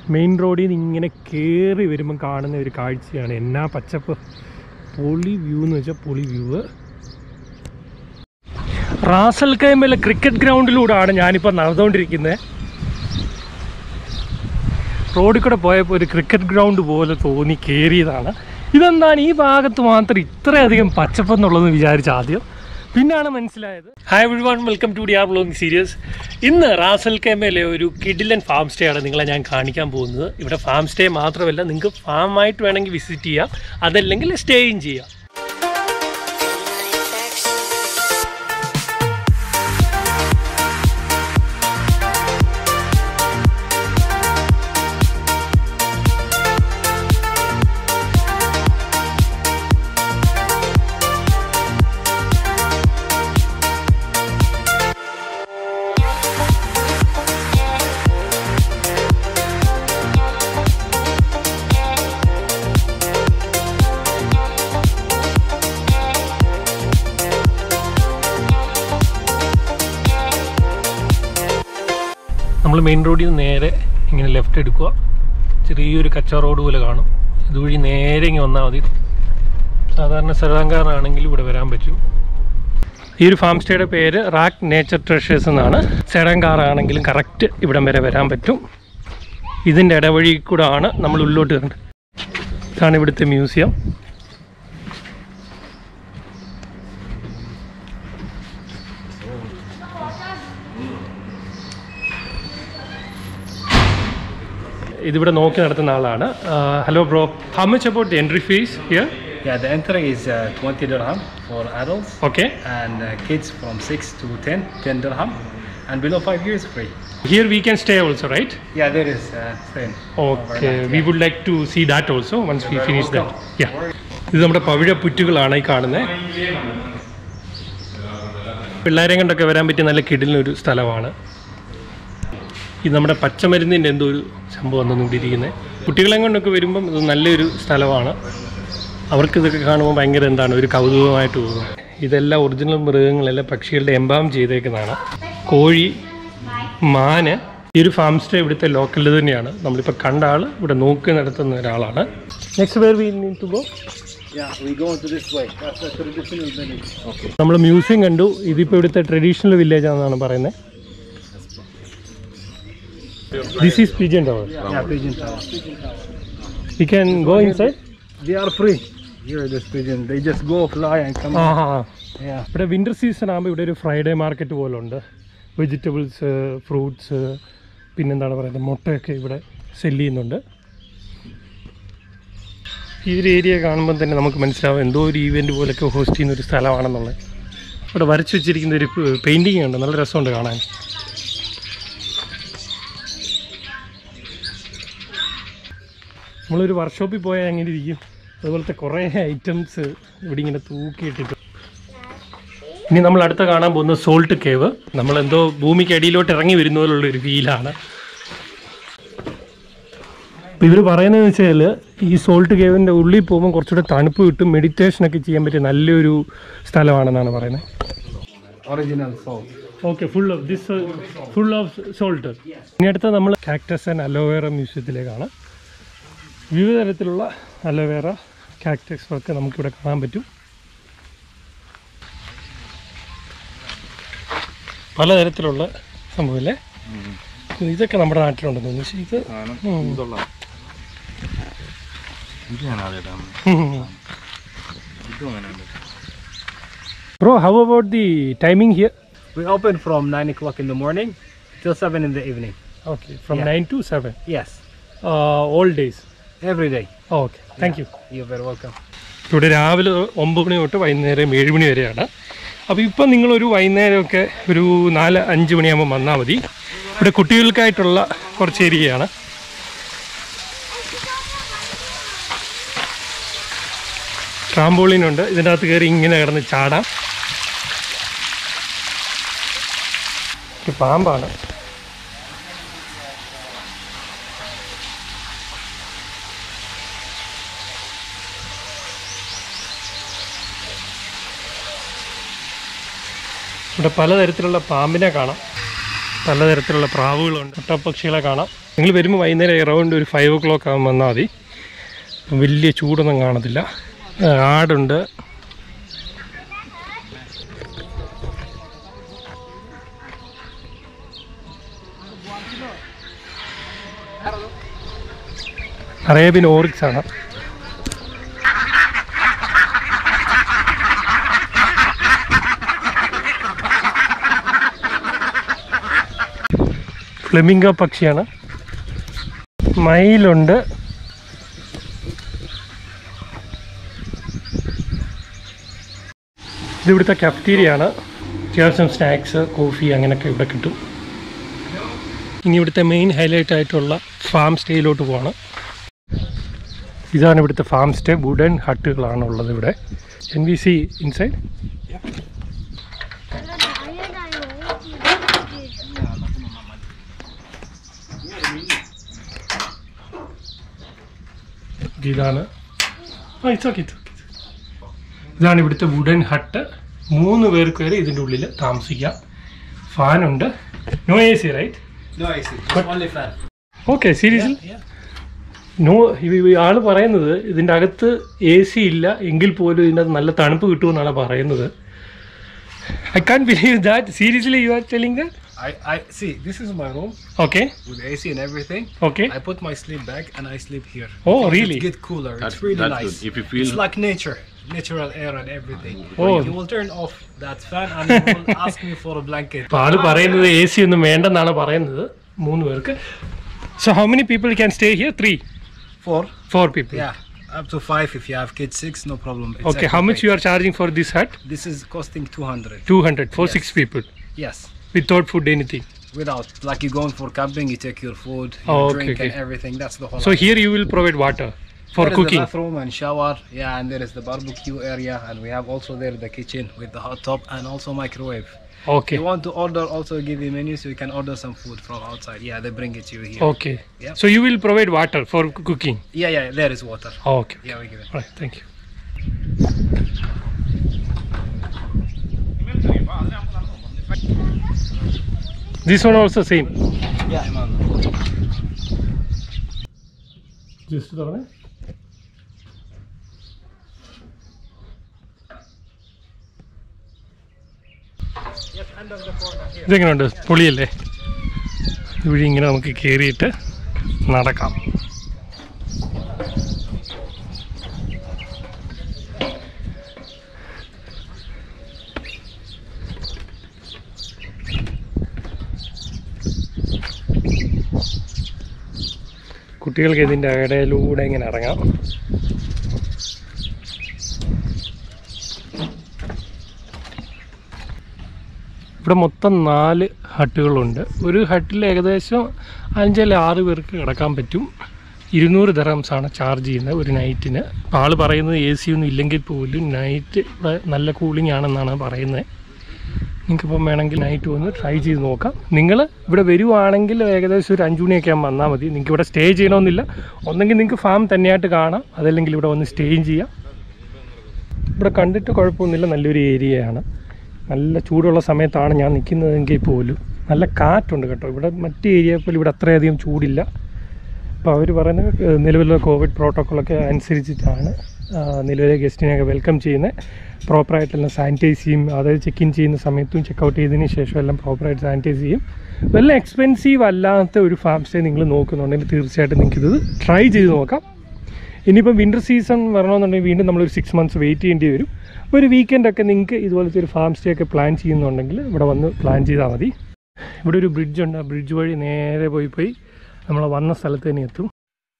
Main റോഡിൽ നിന്ന് ഇങ്ങനെ കയറി വരുമ്പം കാണുന്ന ഒരു കാഴ്ചയാണ് എന്നാ പച്ചപ്പ് പൊളി വ്യൂ എന്ന് വെച്ചാൽ പൊളി വ്യൂ റാസൽ കൈമല ക്രിക്കറ്റ് ഗ്രൗണ്ടിലൂടെയാണ് ഞാനിപ്പോൾ നടന്നുകൊണ്ടിരിക്കുന്നത് റോഡിൽ കൂടെ പോയപ്പോൾ ഒരു ക്രിക്കറ്റ് ഗ്രൗണ്ട് പോലെ തോന്നി കയറിയതാണ് ഇതെന്താണ് ഈ ഭാഗത്ത് മാത്രം ഇത്രയധികം പച്ചപ്പെന്നുള്ളതെന്ന് വിചാരിച്ച ആദ്യം പിന്നാണ് മനസ്സിലായത് hi everyone welcome to dear blogging series ഇന്ന് റാസൽ കേമയിലെ ഒരു കിഡിലൻ ഫാം സ്റ്റേ ആണ് നിങ്ങളെ ഞാൻ കാണിക്കാൻ പോകുന്നത് ഇവിടെ ഫാം സ്റ്റേ മാത്രമല്ല നിങ്ങൾക്ക് ഫാമായിട്ട് വേണമെങ്കിൽ വിസിറ്റ് ചെയ്യാം അതല്ലെങ്കിൽ സ്റ്റേയും ചെയ്യാം നമ്മൾ മെയിൻ റോഡിൽ നിന്ന് നേരെ ഇങ്ങനെ ലെഫ്റ്റ് എടുക്കുക ചെറിയൊരു കച്ച റോഡ് പോലെ കാണും ഇതുവഴി നേരെ ഇങ്ങനെ വന്നാൽ മതി സാധാരണ സെഡാങ്കാറാണെങ്കിൽ ഇവിടെ വരാൻ പറ്റും ഈ ഒരു ഫാം സ്റ്റേയുടെ പേര് റാക്ക് നേച്ചർ ട്രഷേഴ്സ് എന്നാണ് സെഡാങ്കാർ ആണെങ്കിലും കറക്റ്റ് ഇവിടം വരെ വരാൻ പറ്റും ഇതിൻ്റെ ഇടവഴി കൂടെ ആണ് നമ്മൾ ഉള്ളോട്ട് കയറേണ്ടത് ഇതാണ് ഇവിടുത്തെ മ്യൂസിയം ഇതിവിടെ നോക്കി നടത്തുന്ന ആളാണ് hello bro how much about the entry fees here Yeah, the entry is uh, 20 dirham for adults okay and uh, kids from 6 to 10, 10 dirham, and below 5 years free. Here we can stay also right Yeah, there is uh, train. Okay we would like to see that also once we finish that yeah ഇത് നമ്മുടെ പവിഴ പുറ്റുകളാണ് ഈ കാണുന്നത് പിള്ളേരെ കൊണ്ടൊക്കെ വരാൻ പറ്റിയ നല്ല കിടിലൊരു സ്ഥലമാണ് ഇത് നമ്മുടെ പച്ചമരുന്നിൻ്റെ എന്തോ ഒരു സംഭവം തന്നു ഇവിടെ ഇരിക്കുന്നത് കുട്ടികളെ കൊണ്ടൊക്കെ വരുമ്പം ഇത് നല്ലൊരു സ്ഥലമാണ് അവർക്ക് ഇതൊക്കെ കാണുമ്പോൾ ഭയങ്കര എന്താണ് ഒരു കൗതുകമായിട്ട് തോന്നും ഇതെല്ലാം ഒറിജിനൽ മൃഗങ്ങളെല്ലാം പക്ഷികളുടെ എംബാം ചെയ്തേക്കുന്നതാണ് കോഴി മാന് ഈ ഒരു ഫാം സ്റ്റേ ഇവിടുത്തെ ലോക്കൽ തന്നെയാണ് നമ്മളിപ്പോൾ കണ്ട ആൾ ഇവിടെ നോക്കി നടത്തുന്ന ഒരാളാണ് next where we need to go Yeah, we go into this way. That's the traditional village. Okay. നമ്മൾ മ്യൂസിയം കണ്ടു ഇതിപ്പോൾ ഇവിടുത്തെ ട്രഡീഷണൽ വില്ലേജ് ആണെന്നാണ് പറയുന്നത് this is pigeon tower Yeah, pigeon tower. We can go inside They are free. Here, this pigeon. They just go fly and come. ആ back. ആ Yeah. ഇവിടെ winter season ആകുമ്പോൾ ഇവിടെ ഒരു ഫ്രൈഡേ മാർക്കറ്റ് പോലെ ഉണ്ട് വെജിറ്റബിൾസ് ഫ്രൂട്ട്സ് പിന്നെന്താണ് പറയുന്നത് മുട്ടയൊക്കെ ഇവിടെ സെല് ചെയ്യുന്നുണ്ട് ഈ ഒരു ഏരിയ കാണുമ്പോൾ തന്നെ നമുക്ക് മനസ്സിലാവും എന്തോ ഒരു ഈവెൻറ്റ് പോലൊക്കെ ഹോസ്റ്റ് ചെയ്യുന്ന ഒരു സ്ഥലമാണെന്നുള്ളത് ഇവിടെ വരച്ചു വെച്ചിരിക്കുന്ന ഒരു പെയിൻറ്റിങ് ഉണ്ട് നല്ല രസമുണ്ട് കാണാൻ നമ്മളൊരു വർക്ക്ഷോപ്പിൽ പോയാൽ എങ്ങനെ ഇരിക്കും അതുപോലത്തെ കുറേ ഐറ്റംസ് ഇവിടെ ഇങ്ങനെ തൂക്കിയിട്ടിട്ട് ഇനി നമ്മൾ അടുത്ത കാണാൻ പോകുന്നത് സോൾട്ട് കേവ് നമ്മൾ എന്തോ ഭൂമിക്ക് അടിയിലോട്ട് ഇറങ്ങി വരുന്ന പോലുള്ള ഒരു ഫീലാണ് അപ്പോൾ ഇവർ പറയുന്നതെന്ന് വെച്ചാൽ ഈ സോൾട്ട് കേവിൻ്റെ ഉള്ളിൽ പോകുമ്പോൾ കുറച്ചുകൂടെ തണുപ്പ് കിട്ടും മെഡിറ്റേഷനൊക്കെ ചെയ്യാൻ പറ്റിയ നല്ലൊരു സ്ഥലമാണെന്നാണ് പറയുന്നത് Original salt. Okay full of this full of salt ഇനി അടുത്ത നമ്മൾ കാക്ടസ് ആൻഡ് അലോവേറ മ്യൂസിയത്തിലേക്കാണ് വിവിധ തരത്തിലുള്ള അലോവേറ കാക്ടസ് ഒക്കെ നമുക്കിവിടെ കാണാൻ പറ്റും പലതരത്തിലുള്ള സംഭവമല്ലേ ഇതൊക്കെ നമ്മുടെ നാട്ടിലുണ്ടെന്ന് തോന്നുന്നു പക്ഷേ ഇത് ഉം. ഉം. Bro how about the timing here We open from 9 o'clock in the morning till 7 in the evening. Okay from Yeah. Nine to seven Yes, all days every day. Okay thank you You're very welcome. ഇവിടെ രാവിലെ ഒമ്പത് മണി തൊട്ട് വൈകുന്നേരം ഏഴ് മണി വരെയാണ് അപ്പോൾ ഇപ്പം നിങ്ങളൊരു വൈകുന്നേരമൊക്കെ ഒരു നാല് അഞ്ച് മണിയാകുമ്പോൾ വന്നാൽ മതി ഇവിടെ കുട്ടികൾക്കായിട്ടുള്ള കുറച്ച് ഏരിയയാണ് ട്രാമ്പോളിനുണ്ട് ഇതിൻ്റെ അകത്ത് കയറി ഇങ്ങനെ കിടന്ന് ചാടാം ഒരു പാമ്പാണ് ഇവിടെ പലതരത്തിലുള്ള പാമ്പിനെ കാണാം പലതരത്തിലുള്ള പ്രാവുകളുണ്ട് ഒട്ടപ്പക്ഷികളെ കാണാം നിങ്ങൾ വരുമ്പോൾ വൈകുന്നേരം അറൗണ്ട് ഒരു ഫൈവ് ഓ ക്ലോക്ക് ആകുമ്പോൾ വന്നാൽ മതി വലിയ ചൂടൊന്നും കാണത്തില്ല ആ, ആടുണ്ട് അറേബ്യൻ ഓറിക്സ് ആണ് ഫ്ലെമിംഗോ പക്ഷിയാണ് മയിലുണ്ട് ഇത് ഇവിടുത്തെ cafeteria ആണ് അത്യാവശ്യം സ്നാക്സ് കോഫി അങ്ങനെയൊക്കെ ഇവിടെ കിട്ടും ഇനി ഇവിടുത്തെ മെയിൻ ഹൈലൈറ്റ് ആയിട്ടുള്ള ഫാം സ്റ്റേയിലോട്ട് പോവാണ് ഇതാണ് ഇവിടുത്തെ ഫാം സ്റ്റേ വുഡൻ ഹട്ടുകളാണ് ഉള്ളത് ഇവിടെ എൻ വി സി ഇൻസൈഡ് ഇതാണ് ആ ഇറ്റ്സ് ഓക്കെ ഇറ്റ്സ് ഓക്കെ ഇതാണ് ഇവിടുത്തെ വുഡൻ ഹട്ട് മൂന്ന് പേർക്ക് വരെ ഇതിൻ്റെ ഉള്ളിൽ താമസിക്കാം ഫാനുണ്ട് no A C right No AC, But- only fan. Okay seriously Yeah. No ആള് പറയുന്നത് ഇതിൻ്റെ അകത്ത് എ സി ഇല്ല എങ്കിൽ പോലും ഇതിൻ്റെ അകത്ത് നല്ല തണുപ്പ് കിട്ടുമെന്നാണ് പറയുന്നത് I can believe that seriously you are telling that I, I see. This is my room okay with AC and everything. Okay I put my sleep bag and I sleep here. Oh, Because really? It get cooler. That's- it's really that's nice. good. If you feel- it's like nature, natural air and everything. Oh. You will turn off that fan and you will ask me for a blanket. അപ്പോൾ ആള് പറയുന്നത് A C ഒന്നും വേണ്ടെന്നാണ് പറയുന്നത് മൂന്ന് പേർക്ക് so how many people can stay here three Four. Four people Yeah. Up to five if you have kids. Six, no problem. It's okay how much you are charging for this hut This is costing 200. Two hundred for Yes. Six people Yes. Without food anything Without, like you going for camping, you take your food, your Oh, okay, drink, okay. and everything. That's the whole. So idea. Here you will provide water for There is the cooking bathroom and shower, yeah, and there is the barbecue area, and we have also there the kitchen with the hot tub and also microwave. Okay If you want to order, also give you menu, so you can order some food from outside. Yeah, they bring it to you here. Okay Yeah. So you will provide water for cooking Yeah, yeah, there is water. Okay Yeah, we give it. Right, thank you. This one also same. Yeah, Just തുറന്നേ Yes, end of the corner here. ഇതെങ്ങനെയുണ്ട് പൊളിയല്ലേ ഇവിടെ ഇങ്ങനെ നമുക്ക് കയറിയിട്ട് നടക്കാം കുട്ടികൾക്ക് ഇതിൻ്റെ ഇടയിലൂടെ ഇങ്ങനെ ഇറങ്ങാം ഇവിടെ മൊത്തം നാല് ഹട്ടുകളുണ്ട് ഒരു ഹട്ടിൽ ഏകദേശം അഞ്ചല്ല ആറ് പേർക്ക് കിടക്കാൻ പറ്റും ഇരുന്നൂറ് ദറംസ് ആണ് ചാർജ് ചെയ്യുന്നത് ഒരു നൈറ്റിന് അപ്പോൾ ആൾ പറയുന്നത് എ സി ഒന്നും ഇല്ലെങ്കിൽ പോലും നൈറ്റ് ഇവിടെ നല്ല കൂളിംഗ് ആണെന്നാണ് പറയുന്നത് നിങ്ങൾക്കിപ്പം വേണമെങ്കിൽ നൈറ്റ് വന്ന് ട്രൈ ചെയ്ത് നോക്കാം നിങ്ങൾ ഇവിടെ വരുവാണെങ്കിൽ ഏകദേശം ഒരു അഞ്ച് മണിയൊക്കെ ആകുമ്പോൾ വന്നാൽ മതി നിങ്ങൾക്ക് ഇവിടെ സ്റ്റേ ചെയ്യണമെന്നില്ല ഒന്നെങ്കിൽ നിങ്ങൾക്ക് ഫാം തന്നെയായിട്ട് കാണാം അതല്ലെങ്കിൽ ഇവിടെ വന്ന് സ്റ്റേയും ചെയ്യാം ഇവിടെ കണ്ടിട്ട് കുഴപ്പമൊന്നുമില്ല നല്ലൊരു ഏരിയയാണ് നല്ല ചൂടുള്ള സമയത്താണ് ഞാൻ നിൽക്കുന്നതെങ്കിൽ പോലും നല്ല കാറ്റുണ്ട് കേട്ടോ ഇവിടെ മറ്റ് ഏരിയ പോലും ഇവിടെ അത്രയധികം ചൂടില്ല അപ്പോൾ അവർ പറയുന്നത് ഏഹ്, നിലവിലുള്ള കോവിഡ് പ്രോട്ടോക്കോളൊക്കെ അനുസരിച്ചിട്ടാണ് ആ, നിലവിലെ ഗസ്റ്റിനെയൊക്കെ വെൽക്കം ചെയ്യുന്നത് പ്രോപ്പറായിട്ടെല്ലാം സാനിറ്റൈസ് ചെയ്യും അതായത് ചെക്ക് ഇൻ ചെയ്യുന്ന സമയത്തും ചെക്ക് ഔട്ട് ചെയ്തതിന് ശേഷം എല്ലാം പ്രോപ്പറായിട്ട് സാനിറ്റൈസ് ചെയ്യും വല്ല എക്സ്പെൻസീവ് അല്ലാത്ത ഒരു ഫാം സ്റ്റേ നിങ്ങൾ നോക്കുന്നുണ്ടെങ്കിൽ തീർച്ചയായിട്ടും നിങ്ങൾക്കിത് ട്രൈ ചെയ്ത് നോക്കാം ഇനിയിപ്പം വിൻ്റർ സീസൺ വരണമെന്നുണ്ടെങ്കിൽ വീണ്ടും നമ്മളൊരു സിക്സ് മന്ത്സ് വെയിറ്റ് ചെയ്യേണ്ടി വരും അപ്പോൾ ഒരു വീക്കെൻഡൊക്കെ നിങ്ങൾക്ക് ഇതുപോലത്തെ ഒരു ഫാം സ്റ്റേ ഒക്കെ പ്ലാൻ ചെയ്യുന്നുണ്ടെങ്കിൽ ഇവിടെ വന്ന് പ്ലാൻ ചെയ്താൽ മതി ഇവിടെ ഒരു ബ്രിഡ്ജ് ഉണ്ട് ആ ബ്രിഡ്ജ് വഴി നേരെ പോയി പോയി നമ്മൾ വന്ന സ്ഥലത്ത് തന്നെ എത്തും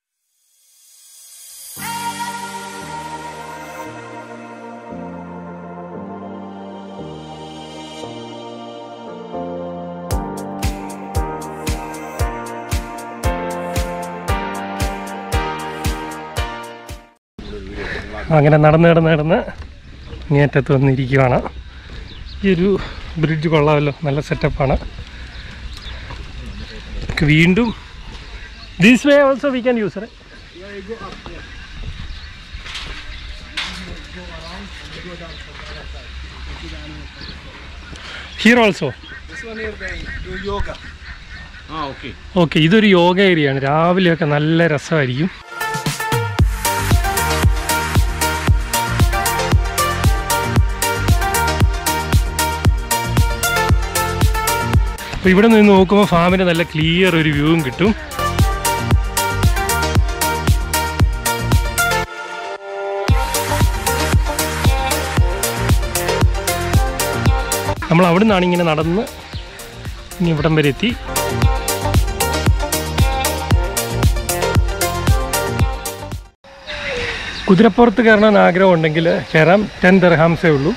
അങ്ങനെ നടന്ന് നടന്ന് നടന്ന് ഇങ്ങേറ്റത്ത് വന്നിരിക്കുകയാണ് ഈ ഒരു ബ്രിഡ്ജ് കൊള്ളാമല്ലോ നല്ല സെറ്റപ്പാണ് വീണ്ടും this way also we can use here also This one here they do yoga. Ah, okay. Okay ഇതൊരു യോഗ ഏരിയയാണ് രാവിലെയൊക്കെ നല്ല രസമായിരിക്കും അപ്പോൾ ഇവിടെ നിന്ന് നോക്കുമ്പോൾ ഫാമിന് നല്ല ക്ലിയർ ഒരു വ്യൂവും കിട്ടും നമ്മൾ അവിടെ നിന്നാണ് ഇങ്ങനെ നടന്ന് ഇനി ഇവിടം വരെ എത്തി കുതിരപ്പുറത്ത് കയറണമെന്ന് ആഗ്രഹം ഉണ്ടെങ്കിൽ കയറാം ടെൻ ദർഹാംസേ ഉള്ളൂ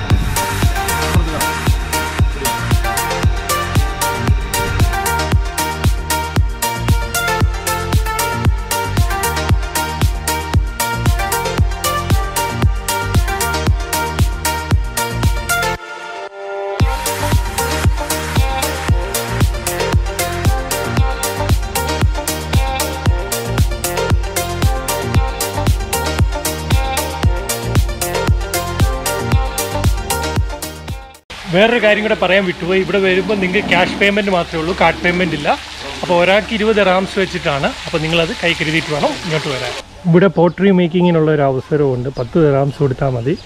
വേറൊരു കാര്യം കൂടെ പറയാൻ വിട്ടുപോയി ഇവിടെ വരുമ്പോൾ നിങ്ങൾക്ക് ക്യാഷ് പേയ്മെൻറ്റ് മാത്രമേ ഉള്ളൂ കാർഡ് പേയ്മെൻറ്റ് ഇല്ല അപ്പോൾ ഒരാൾക്ക് ഇരുപത് റാംസ് വെച്ചിട്ടാണ് അപ്പോൾ നിങ്ങളത് കൈ കരുതിയിട്ട് വേണം ഇങ്ങോട്ട് വരാൻ ഇവിടെ പോട്രി മേക്കിങ്ങിനുള്ള ഒരു അവസരമുണ്ട് പത്ത് റാംസ് കൊടുത്താൽ മതി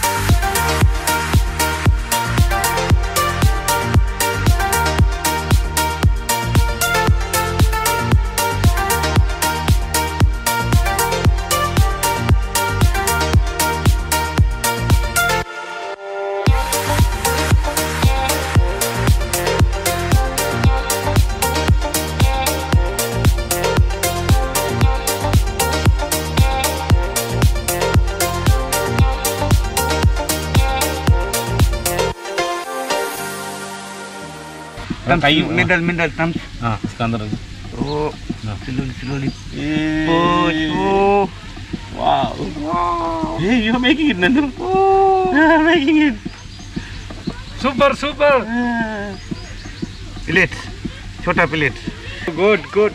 Kay middle middle thumbs. Ah, scanner. Oh, slowly slowly. Push. Oh. Wow. Wow. Hey, you're making it, Nandu. Oh, you're making it. Super super Plate. Chota plate. Good, good.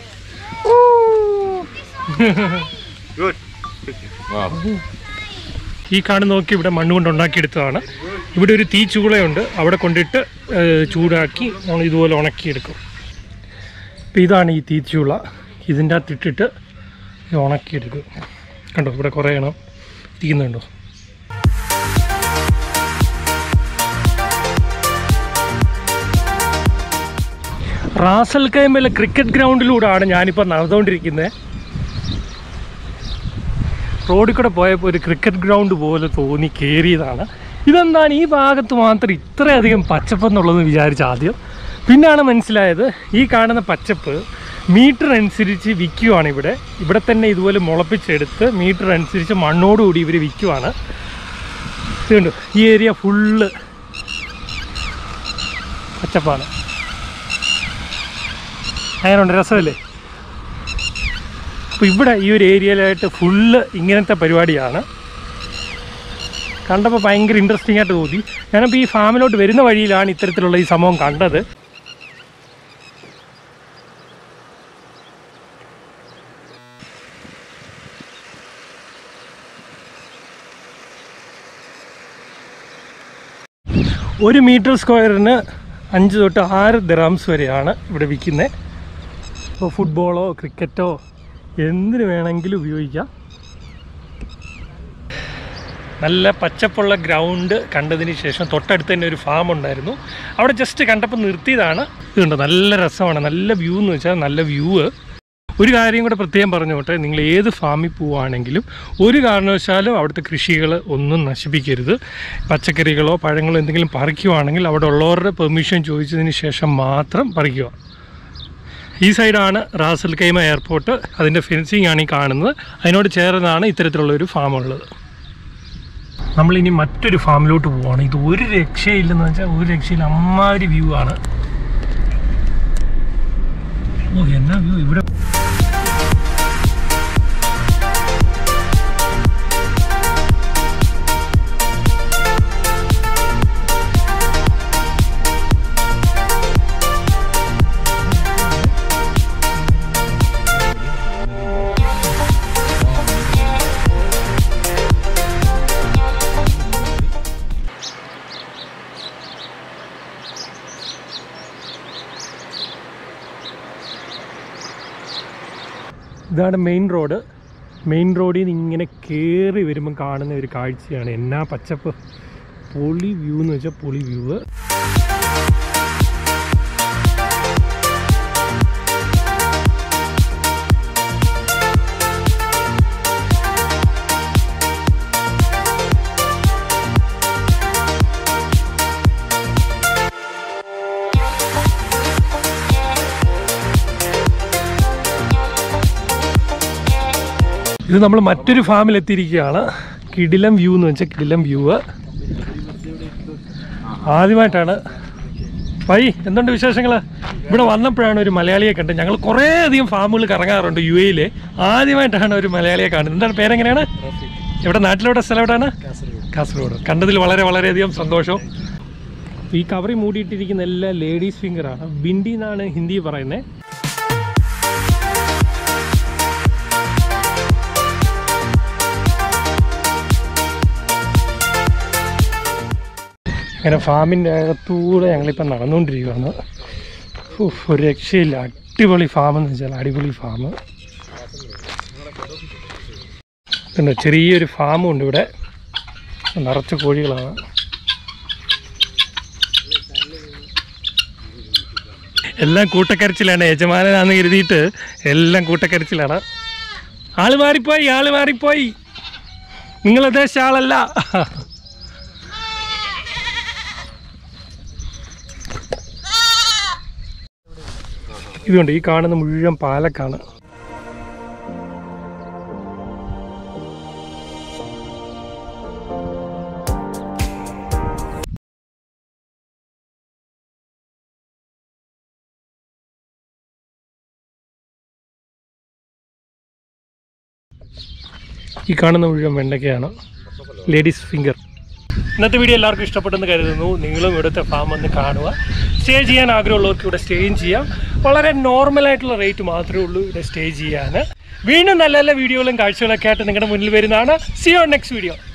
Good. Wow. ഈ കാണുന്ന നോക്കി ഇവിടെ മണ്ണ് കൊണ്ട് ഉണ്ടാക്കിയെടുത്തതാണ് ഇവിടെ ഒരു തീ ചൂളയുണ്ട് അവിടെ കൊണ്ടിട്ട് ഏഹ്, ചൂടാക്കി നമ്മൾ ഇതുപോലെ ഉണക്കിയെടുക്കും അപ്പോൾ ഇതാണ് ഈ തീ ചൂള ഇതിൻ്റെ അകത്ത് ഇട്ടിട്ട് ഇത് ഉണക്കിയെടുക്കും കണ്ടോ ഇവിടെ കുറേ എണ്ണം തീരുന്നുണ്ടോ റാസൽ കൈമയിലെ ക്രിക്കറ്റ് ഗ്രൗണ്ടിലൂടെയാണ് ഞാനിപ്പോൾ നടന്നുകൊണ്ടിരിക്കുന്നത് റോഡിൽ കൂടെ പോയപ്പോൾ ഒരു ക്രിക്കറ്റ് ഗ്രൗണ്ട് പോലെ തോന്നി കയറിയതാണ് ഇതെന്താണ് ഈ ഭാഗത്ത് മാത്രം ഇത്രയധികം പച്ചപ്പെന്നുള്ളത് വിചാരിച്ച ആദ്യം പിന്നാണ് മനസ്സിലായത് ഈ കാണുന്ന പച്ചപ്പ് മീറ്റർ അനുസരിച്ച് വിൽക്കുവാണ് ഇവിടെ ഇവിടെ തന്നെ ഇതുപോലെ മുളപ്പിച്ചെടുത്ത് മീറ്റർ അനുസരിച്ച് മണ്ണോടുകൂടി ഇവർ വിൽക്കുവാണ് ഇതുണ്ട് ഈ ഏരിയ ഫുള്ള് പച്ചപ്പാണ് അങ്ങനെയുണ്ട് രസമല്ലേ അപ്പോൾ ഇവിടെ ഈ ഒരു ഏരിയയിലായിട്ട് ഫുള്ള് ഇങ്ങനത്തെ പരിപാടിയാണ് കണ്ടപ്പോൾ ഭയങ്കര ഇൻട്രസ്റ്റിംഗ് ആയിട്ട് തോന്നി ഞാനപ്പോൾ ഈ ഫാമിലോട്ട് വരുന്ന വഴിയിലാണ് ഇത്തരത്തിലുള്ള ഈ സംഭവം കണ്ടത് ഒരു മീറ്റർ സ്ക്വയറിന് അഞ്ച് തൊട്ട് ആറ് ദിറാംസ് വരെയാണ് ഇവിടെ വിൽക്കുന്നത് ഇപ്പോൾ ഫുട്ബോളോ ക്രിക്കറ്റോ എന്തിനു വേണമെങ്കിലും ഉപയോഗിക്കാം നല്ല പച്ചപ്പുള്ള ഗ്രൗണ്ട് കണ്ടതിന് ശേഷം തൊട്ടടുത്ത് തന്നെ ഒരു ഫാം ഉണ്ടായിരുന്നു അവിടെ ജസ്റ്റ് കണ്ടപ്പോൾ നിർത്തിയതാണ് ഇതുണ്ട് നല്ല രസമാണ് നല്ല വ്യൂ എന്ന് വെച്ചാൽ നല്ല വ്യൂ ഒരു കാര്യം കൂടെ പ്രത്യേകം പറഞ്ഞോട്ടെ നിങ്ങൾ ഏത് ഫാമിൽ പോവുകയാണെങ്കിലും ഒരു കാരണവശാലും അവിടുത്തെ കൃഷികൾ ഒന്നും നശിപ്പിക്കരുത് പച്ചക്കറികളോ പഴങ്ങളോ എന്തെങ്കിലും പറിക്കുവാണെങ്കിൽ അവിടെ ഉള്ളവരുടെ പെർമിഷൻ ചോദിച്ചതിന് ശേഷം മാത്രം പറിക്കുക ഈ സൈഡാണ് റാസൽ കൈമ എയർപോർട്ട് അതിൻ്റെ ഫെൻസിങ് ആണ് ഈ കാണുന്നത് അതിനോട് ചേർന്നാണ് ഇത്തരത്തിലുള്ള ഒരു ഫാം ഉള്ളത് നമ്മളിനി മറ്റൊരു ഫാമിലോട്ട് പോവാണ് ഇത് ഒരു രക്ഷയില്ലെന്ന് വെച്ചാൽ ഒരു രക്ഷയില്ല അമ്മാതിരി വ്യൂ ആണ് ഓ എന്നാ വ്യൂ ഇവിടെ ഇതാണ് മെയിൻ റോഡ് മെയിൻ റോഡിൽ നിന്ന് ഇങ്ങനെ കയറി വരുമ്പം കാണുന്ന ഒരു കാഴ്ചയാണ് എന്നാ പച്ചപ്പ് പൊളി വ്യൂ എന്ന് വെച്ചാൽ പൊളി വ്യൂ ഇത് നമ്മൾ മറ്റൊരു ഫാമിൽ എത്തിയിരിക്കുകയാണ് കിടിലം വ്യൂ എന്ന് വെച്ചാൽ കിടിലം വ്യൂ ആദ്യമായിട്ടാണ് വൈ എന്തുണ്ട് വിശേഷങ്ങൾ ഇവിടെ വന്നപ്പോഴാണ് ഒരു മലയാളിയെ കണ്ടത് ഞങ്ങൾ കുറേ അധികം ഫാമുകൾ കറങ്ങാറുണ്ട് യു എയിൽ ആദ്യമായിട്ടാണ് ഒരു മലയാളിയെ കാണുന്നത് എന്താണ് പേരെങ്ങനെയാണ് ഇവിടെ നാട്ടിലെവിടെ സ്ഥലം എവിടെയാണ് കാസർഗോഡ് കണ്ടതിൽ വളരെ വളരെയധികം സന്തോഷം ഈ കവറി മൂടിയിട്ടിരിക്കുന്ന എല്ലാം ലേഡീസ് ഫിംഗറാണ് ബിൻഡി എന്നാണ് ഹിന്ദി പറയുന്നത് അങ്ങനെ ഫാമിൻ്റെ അകത്തൂടെ ഞങ്ങളിപ്പോൾ നടന്നുകൊണ്ടിരിക്കുകയാണ് ഉഫ്, ഒരു രക്ഷയില്ല അടിപൊളി ഫാം എന്ന് വെച്ചാൽ അടിപൊളി ഫാം പിന്നെ ചെറിയൊരു ഫാമും ഉണ്ട് ഇവിടെ നിറച്ച് കോഴികളാണ് എല്ലാം കൂട്ടക്കരച്ചിലാണ് യജമാനാന്ന് കരുതിയിട്ട് എല്ലാം കൂട്ടക്കരച്ചിലാണ് ആള് മാറിപ്പോയി ആള് മാറിപ്പോയി നിങ്ങൾ ഉദ്ദേശിച്ച ആളല്ല ഇതുകൊണ്ട് ഈ കാണുന്ന മുഴുവൻ പാലക്കാണ് ഈ കാണുന്ന മുഴുവൻ വെണ്ടയ്ക്കയാണ് ലേഡീസ് ഫിംഗർ ഇന്നത്തെ വീഡിയോ എല്ലാവർക്കും ഇഷ്ടപ്പെട്ടെന്ന് കരുതുന്നു നിങ്ങളും ഇവിടുത്തെ ഫാം ഒന്ന് കാണുക സ്റ്റേ ചെയ്യാൻ ആഗ്രഹമുള്ളവർക്ക് ഇവിടെ സ്റ്റേയും ചെയ്യാം വളരെ നോർമൽ ആയിട്ടുള്ള റേറ്റ് മാത്രമേ ഉള്ളൂ ഇവിടെ സ്റ്റേ ചെയ്യാൻ വീണ്ടും നല്ല നല്ല വീഡിയോകളും കാഴ്ചകളൊക്കെ ആയിട്ട് നിങ്ങളുടെ മുന്നിൽ വരുന്നതാണ് സി ഓൺ നെക്സ്റ്റ് വീഡിയോ